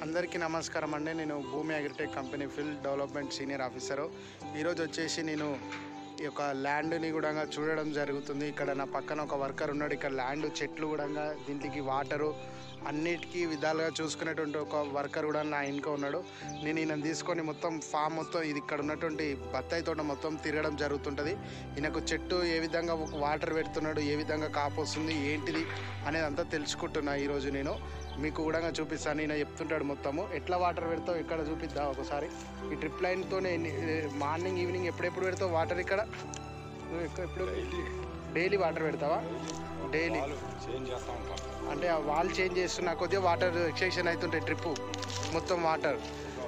అందరికీ నమస్కారం అండి నేను Bhoomi agritech company field development senior officer ఈరోజు వచ్చేసి నేను ఈ యొక్క ల్యాండ్ని కూడా చూడడం జరుగుతుంది ఇక్కడ నా పక్కన ఒక వర్కర్ ఉన్నాడు ఇక్కడ ల్యాండ్ చెట్లు కూడా దీంట్లోకి వాటరు అన్నిటికీ విధాలుగా చూసుకునేటువంటి ఒక వర్కర్ కూడా నా ఇంట్లో ఉన్నాడు నేను ఈయన తీసుకొని మొత్తం ఫామ్ మొత్తం ఇది ఇక్కడ ఉన్నటువంటి బత్తాయి తోట మొత్తం తిరగడం జరుగుతుంటుంది ఈయనకు చెట్టు ఏ విధంగా వాటర్ పెడుతున్నాడు ఏ విధంగా కాపు వస్తుంది ఏంటిది అనేది అంతా తెలుసుకుంటున్నా ఈరోజు నేను మీకు కూడా చూపిస్తాను ఈయన చెప్తుంటాడు మొత్తము ఎట్లా వాటర్ పెడతావు ఇక్కడ చూపిద్దా ఒకసారి ఈ ట్రిప్ లైన్తోనే మార్నింగ్ ఈవినింగ్ ఎప్పుడెప్పుడు పెడతావు వాటర్ ఇక్కడ నువ్వు ఎక్క- ఎప్పుడు డైలీ వాటర్ పెడతావా డైలీ వాళ్ళు చేంజ్ చేస్తూ ఉంటాం అంటే ఆ వాల్ చేంజ్ చేస్తున్నా కొద్దిగా వాటర్ ఎక్స్టెన్షన్ అవుతుంటాయి ట్రిప్ మొత్తం వాటర్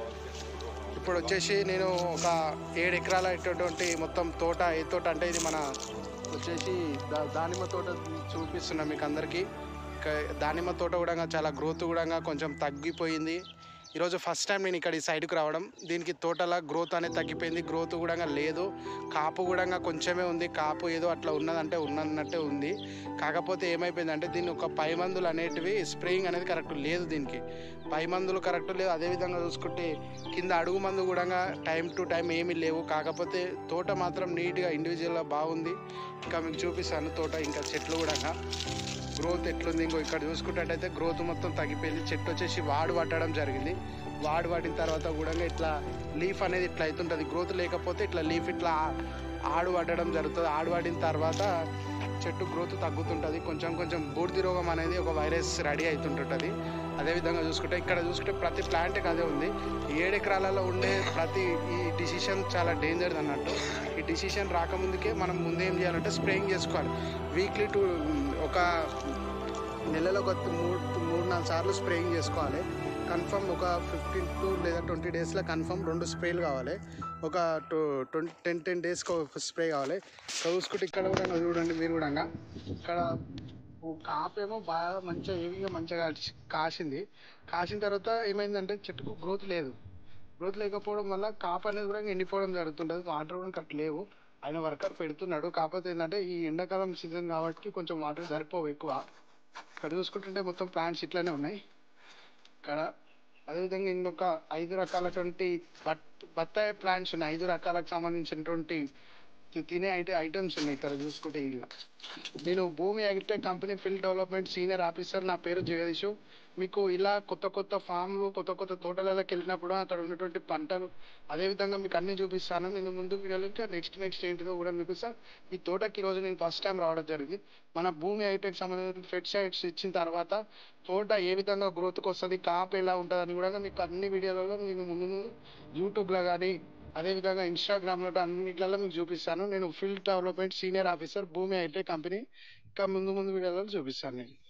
ఇప్పుడు వచ్చేసి నేను ఒక ఏడు ఎకరాల ఇటువంటి మొత్తం తోట ఏ తోట అంటే ఇది మన వచ్చేసి దా- దానిమ్మ తోట చూపిస్తున్నా మీకు అందరికీ ఇక దానిమ్మ తోట కూడా చాలా గ్రోత్ కూడా కొంచెం తగ్గిపోయింది ఈరోజు ఫస్ట్ టైం నేను ఇక్కడ ఈ సైడ్కి రావడం దీనికి తోటల గ్రోత్ అనేది తగ్గిపోయింది గ్రోత్ కూడా లేదు కాపు కూడా కొంచెమే ఉంది కాపు ఏదో అట్లా ఉన్నదంటే ఉన్నన్నట్టే ఉంది కాకపోతే ఏమైపోయిందంటే దీన్ని ఒక పై మందులు అనేటివి స్ప్రేయింగ్ అనేది కరెక్ట్ లేదు దీనికి పై మందులు కరెక్ట్ లేదు అదేవిధంగా చూసుకుంటే కింద అడుగు మందు కూడా టైం టు టైం ఏమీ లేవు కాకపోతే తోట మాత్రం నీట్గా ఇండివిజువల్గా బాగుంది ఇంకా మీకు చూపిస్తాను తోట ఇంకా చెట్లు కూడా గ్రోత్ ఎట్లుంది ఇంకో ఇక్కడ చూసుకున్నట్టయితే గ్రోత్ మొత్తం తగ్గిపోయింది చెట్టు వచ్చేసి వాడు పట్టడం జరిగింది వాడు పట్టిన తర్వాత కూడా ఇట్లా లీఫ్ అనేది ఇట్లా అవుతుంటుంది గ్రోత్ లేకపోతే ఇట్లా లీఫ్ ఇట్లా ఆ- ఆడు పట్టడం జరుగుతుంది ఆడు పడిన తర్వాత చెట్టు గ్రోత్ తగ్గుతుంటుంది కొంచెం కొంచెం బూడిది రోగం అనేది ఒక వైరస్ రెడీ అవుతుంటుంటుంది అదేవిధంగా చూసుకుంటే ఇక్కడ చూసుకుంటే ప్రతి ప్లాంట్కి అదే ఉంది ఏడు ఎకరాలలో ఉండే ప్రతి ఈ డిసిషన్ చాలా డేంజర్ అన్నట్టు ఈ డిసిషన్ రాకముందుకే మనం ముందు ఏం చేయాలంటే స్ప్రేయింగ్ చేసుకోవాలి వీక్లీ టూ ఒక నెలలో ఒక మూడు మూడు నాలుగు సార్లు స్ప్రేయింగ్ చేసుకోవాలి కన్ఫర్మ్ ఒక ఫిఫ్టీన్ టు లేదా ట్వంటీ డేస్లో కన్ఫర్మ్ రెండు స్ప్రేలు కావాలి ఒక టూ ట్వంటీ టెన్ టెన్ డేస్కి ఒక స్ప్రే కావాలి ఇక్కడ చూసుకుంటే ఇక్కడ కూడా చూడండి మీరు కూడా ఇక్కడ ఓ కాపేమో బాగా మంచిగా ఏవిగా మంచిగా కాసి- కాసింది కాసిన తర్వాత ఏమైందంటే చెట్టుకు గ్రోత్ లేదు గ్రోత్ లేకపోవడం వల్ల కాపు అనేది కూడా ఎండిపోవడం జరుగుతుంటుంది వాటర్ కూడా కట్ లేవు ఆయన వర్కర్ పెడుతున్నాడు కాకపోతే ఏంటంటే ఈ ఎండాకాలం సీజన్ కాబట్టి కొంచెం వాటర్ సరిపోవు ఎక్కువ ఇక్కడ చూసుకుంటుంటే మొత్తం ప్లాంట్స్ ఇట్లానే ఉన్నాయి ఇక్కడ అదేవిధంగా ఇంకొక ఐదు రకాలటువంటి బట్ బత్తాయి ప్లాంట్స్ ఉన్నాయి ఐదు రకాలకు సంబంధించినటువంటి తి- తినే ఐట ఐటమ్స్ ఉన్నాయి ఇక్కడ చూసుకుంటే ఇలా నేను Bhoomi agritech company field development senior officer నా పేరు జగదీష్ మీకు ఇలా కొత్త కొత్త ఫామ్లు కొత్త కొత్త తోటలకి వెళ్ళినప్పుడు అక్కడ ఉన్నటువంటి పంటలు అదేవిధంగా మీకు అన్ని చూపిస్తాను నేను ముందు వీడియోలో నెక్స్ట్ నెక్స్ట్ ఏంటిదో కూడా మీకు సార్ ఈ తోటకి ఈరోజు నేను ఫస్ట్ టైం రావడం జరిగింది మన భూమి హైటెక్ సంబంధించిన ఫెడ్సైడ్స్ ఇచ్చిన తర్వాత తోట ఏ విధంగా గ్రోత్కి వస్తుంది కాపు ఎలా ఉంటుంది అని కూడా మీకు అన్ని వీడియోలలో నేను ముందు ముందు యూట్యూబ్లో కానీ అదేవిధంగా ఇన్స్టాగ్రామ్లో అన్నిట్లలో మీకు చూపిస్తాను నేను field development senior officer Bhoomi hitech company ఇంకా ముందు ముందు వీడియోలో చూపిస్తాను నేను